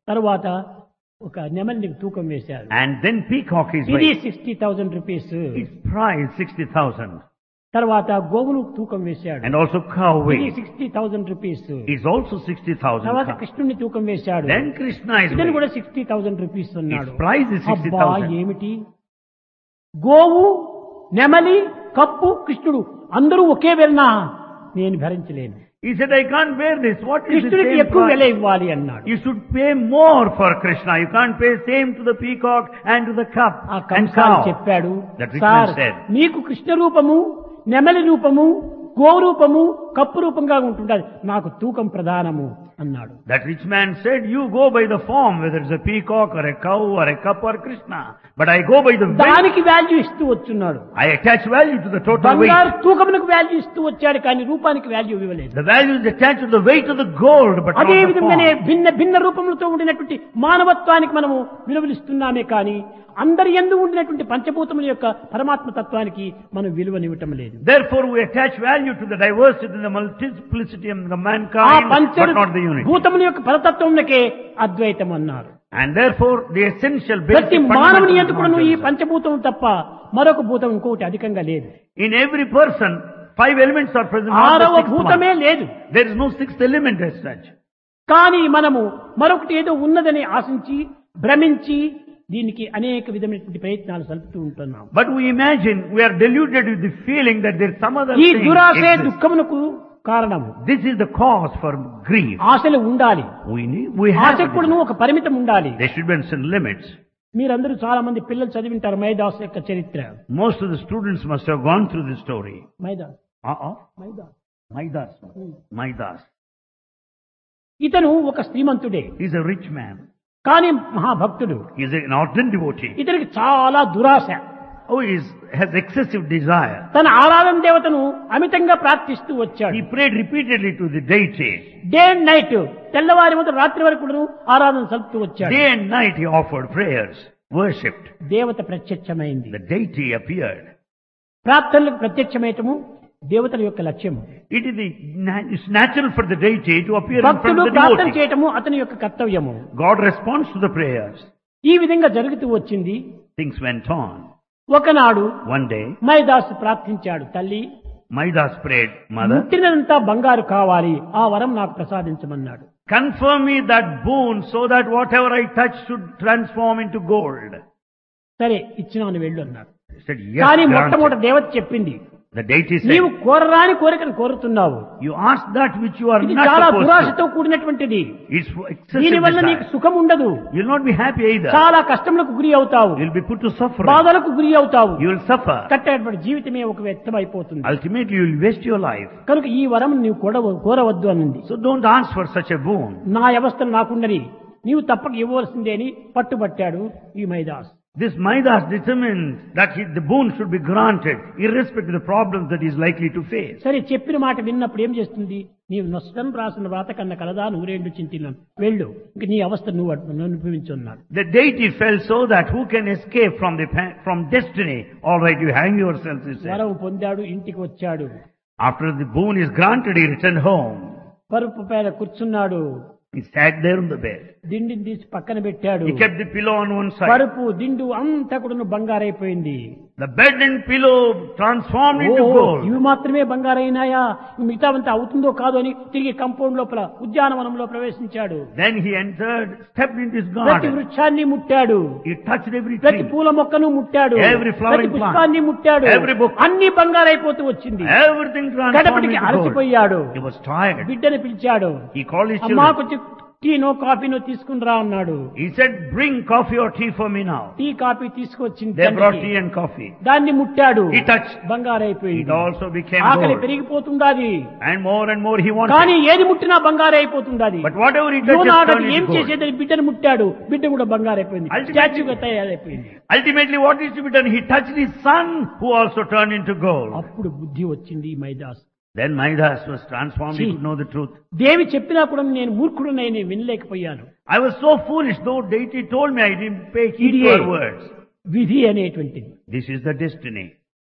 తరువాత ఒక నెమలిని తూకం వేశారు And then peacock is ఇది weighed. Sixty thousand rupees Its price 60,000. తర్వాత గోవును తూకం వేశాడు And also cow ఇది weight sixty thousand rupees is also 60,000. తర్వాత cow. కృష్ణుని తూకం వేశాడు Then Krishna is ఇతను weighed. కూడా సిక్స్టీ థౌజండ్ రూపీస్ అన్నాడు Its price is అబ్బా 60,000. ఏమిటి గోవు నెమలి కప్పు కృష్ణుడు అందరూ ఒకే వెళ్ళినా నేను భరించలేను He said, I can't bear this. What is the కృష్ణుడికి same ఎక్కువ వెల price? ఇవ్వాలి అన్నాడు You should pay more for Krishna. You can't pay same to the peacock and to the cup ఆ and కంసాలు cow. చెప్పాడు That rich man sir said. మీకు కృష్ణ రూపము నెమలి రూపము గో రూపము కప్పు రూపంగా ఉంటుండాలి నాకు తూకం ప్రధానము అన్నాడు That rich man said, you go by the form, whether it's a peacock or a cow or a cup or Krishna. But I go by the weight. దానికి వాల్యూ ఇస్తూ వచ్చున్నాడు I attach value to the total బంగారు weight. తూకమునకు value ఇస్తూ వచ్చాడు కానీ రూపానికి value ఇవ్వలేదు The value is attached to the weight of the gold, but not అదే the విధంగానే form. భిన్న భిన్న రూపములతో ఉండినటువంటి మానవత్వానికి మనము విలువలిస్తున్నామే కానీ అందరి ఎందు ఉండినటువంటి పంచభూతముల యొక్క పరమాత్మ తత్వానికి మనం విలువనివ్వటం లేదు Therefore, we attach value to the diversity and the multiplicity of the ఆ mankind, పంచ but not the unity. భూతముల యొక్క పరతత్వమునకే అద్వైతం అన్నారు And therefore, the essential ప్రతి basic మానవుని fundamental ఎందుకు ఈ consciousness. పంచభూతం తప్ప మరొక భూతం ఇంకొకటి అధికంగా లేదు In every person, five elements are present. not the ఆరవ sixth భూతమే one. లేదు There is no sixth element as such. కానీ మనము మరొకటి ఏదో ఉన్నదని ఆశించి భ్రమించి దీనికి అనేక విధమైనటువంటి ప్రయత్నాలు సలుపుతూ ఉంటున్నాం But we imagine, we are deluded with the feeling that there is some other ఈ thing. దురాశే exists. దుఃఖమునకు కారణము This is the cause for grief. ఆశలు ఉండాలి We need, we have. ఆశకుడును ఒక పరిమితం ఉండాలి There should be some limits. మీరందరూ చాలా మంది పిల్లలు చదివింటారు మైదాస్ యొక్క చరిత్ర Most of the students must have gone through this story. Midas Uh-uh. Midas Maidas. Maidas. ఇతను ఒక శ్రీమంతుడే He's a rich man. కానీ మహాభక్తుడు He's an ardent devotee. ఇతనికి చాలా దురాశ Oh, he has excessive desire. తన ఆరాధన దేవతను అమితంగా ప్రార్థిస్తూ వచ్చాడు He prayed repeatedly to the deity. Day and night తెల్లవారి మొదలు రాత్రి వరకు కూడాను ఆరాధన సలుపుతూ వచ్చాడు Day and night he offered prayers, worshipped. దేవత ప్రత్యక్షమైంది The deity appeared. ప్రార్థనలకు ప్రత్యక్షమయటము దేవతల యొక్క లక్ష్యము It is the, na- it's natural for the deity to appear in front భక్తుడు of the ప్రార్థన devotee. చేయటము అతని యొక్క కర్తవ్యము God responds to the prayers. ఈ విధంగా జరుగుతూ వచ్చింది Things went on. ఒకనాడు One day, మైదాసు ప్రార్థించాడు తల్లి Maidas prayed, Mother, ముట్టినంతా బంగారు కావాలి ఆ వరం నాకు ప్రసాదించమన్నాడు confirm me that boon so that whatever I touch should transform into gold. సరే ఇచ్చినాను వెళ్ళు అన్నాడు He said, yes, కానీ granted. మొట్టమొదటి దేవత చెప్పింది The deity నీవు said, కోరరాని కోరికను కోరుతున్నావు you ask that which you are ఇది not చాలా supposed to. దురాశతో కూడినటువంటిది It's for excessive దీని వల్ల నీకు desire. సుఖం ఉండదు You'll not be happy either. చాలా కష్టములకు గురి అవుతావు You'll be put to suffering. బాధలకు గురి అవుతావు You will suffer. కట్టేటువంటి జీవితమే ఒక వ్యక్తం అయిపోతుంది Ultimately, you will waste your life. కనుక ఈ వరం నీవు కూడా కోరవద్దు అన్నది So don't ask for such a boon. నా అవస్థలు నాకుండని నీవు తప్పక ఇవ్వవలసిందే అని పట్టుబట్టాడు ఈ Midas This Maidas determines that he, the boon should be granted, irrespective of the problems that he is likely to face. సరే చెప్పిన మాట విన్నప్పుడు ఏం చేస్తుంది నీవు నష్టం రాసిన వ్రాత కన్నా కలదా నూరేండు చింతినాను వెళ్ళు ఇంక నీ అవస్థ నువ్వు అను- అనుభవించున్నాడు The deity felt so that who can escape from the pa- from destiny? All right, you hang yourself, he said. వరం పొందాడు ఇంటికి వచ్చాడు After the boon is granted, he returned home. పరుపు పైన కూర్చున్నాడు He sat there on the bed. దిండిని తీసి పక్కన పెట్టాడు He kept the pillow on one side. పరుపు దిండు అంతా కూడా బంగారైపోయింది The bed and pillow transformed oh, into gold. ఇవి మాత్రమే బంగారైనాయా మిగతావంతా అవుతుందో కాదో అని తిరిగి కంపౌండ్ లోపల ఉద్యానవనంలో ప్రవేశించాడు Then he entered, stepped into his ప్రతి garden. వృక్షాన్ని ముట్టాడు He touched every ప్రతి tree. పూల మొక్కను ముట్టాడు Every flowering ప్రతి పుష్పాన్ని ముట్టాడు Every book. అన్ని బంగారైపోతూ వచ్చింది Everything transformed గడపటికి into gold. అలసిపోయాడు He was tired. బిడ్డని పిలిచాడు He called his అమ్మా children. కొంచెం టీనో కాఫీనో తీసుకుని రా అన్నాడు He said, bring coffee or tea for me now. Tea coffee తీసుకొచ్చింది They brought తండ్రికి. tea and coffee. దాన్ని ముట్టాడు He touched. It బంగారైపోయింది also became ఆకలి gold. పెరిగిపోతుండాది And more and more he wanted. కానీ ఏది ముట్టినా బంగారైపోతుంది But whatever he touched, యోనాడు turned ఏం into gold. చేసేదని బిడ్డను ముట్టాడు బిడ్డ కూడా బంగారైపోయింది Ultimately- స్టాచ్యూగా తయారైపోయింది Ultimately, what is to be done? He touched his son, who also turned into gold. అప్పుడు బుద్ధి వచ్చింది ఈ Midas Then Maidas was transformed. He See. could know the truth. దేవి చెప్పినా కూడా నేను మూర్ఖుడునై నేను వినలేకపోయాను I was so foolish, though deity told me I didn't pay heed to ఇదియే her words. విధి అనేటువంటిది This is the destiny.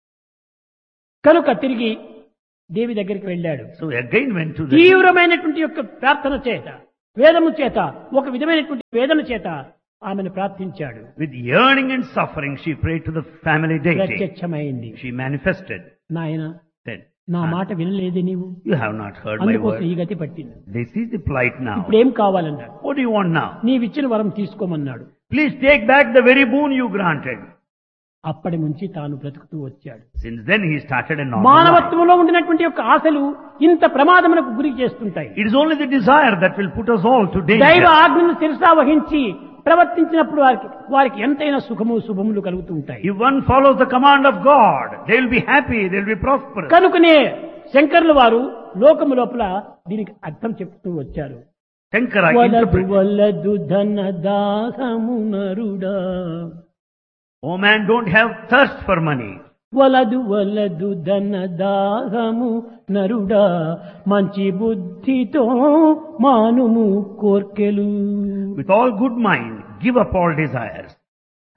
కనుక తిరిగి దేవి దగ్గరికి వెళ్ళాడు So he again went to the తీవ్రమైనటువంటి యొక్క ప్రార్థన చేత వేదము చేత ఒక విధమైనటువంటి వేదన చేత ఆమెను ప్రార్థించాడు With yearning and suffering, she prayed to the family deity. ప్రత్యక్షమైంది She manifested. నాయన Said, నా "Son, మాట వినలేదు నీవు You have not heard my అందుకోసం ఈ word. గతి పట్టింది This is the plight now. ఇప్పుడు ఏం కావాలన్నాడు What do you want now? నీవిచ్చిన వరం తీసుకోమన్నాడు Please take back the very boon you granted. అప్పటి నుంచి తాను బ్రతుకుతూ వచ్చాడు Since then he started a normal life. మానవత్వంలో ఉండినటువంటి యొక్క ఆశలు ఇంత ప్రమాదములకు గురి చేస్తుంటాయి It is only the desire that will put us all to దైవ danger. ఆజ్ఞను శిరసా వహించి ప్రవర్తించినప్పుడు వారికి వారికి ఎంతైనా సుఖము శుభములు కలుగుతూ ఉంటాయి If one follows the command of God, they will be happy, they will be prosperous. కనుకనే శంకర్ల వారు లోకము లోపల దీనికి అర్థం చెప్తూ వచ్చారు Shankara వలదు interpreted, వలదు ధన దాహము నరుడా Oh man, don't have thirst for money. వలదు వలదు ధన దాహము నరుడా మంచి బుద్ధితో మానుము కోర్కెలు With all good mind, give up all desires.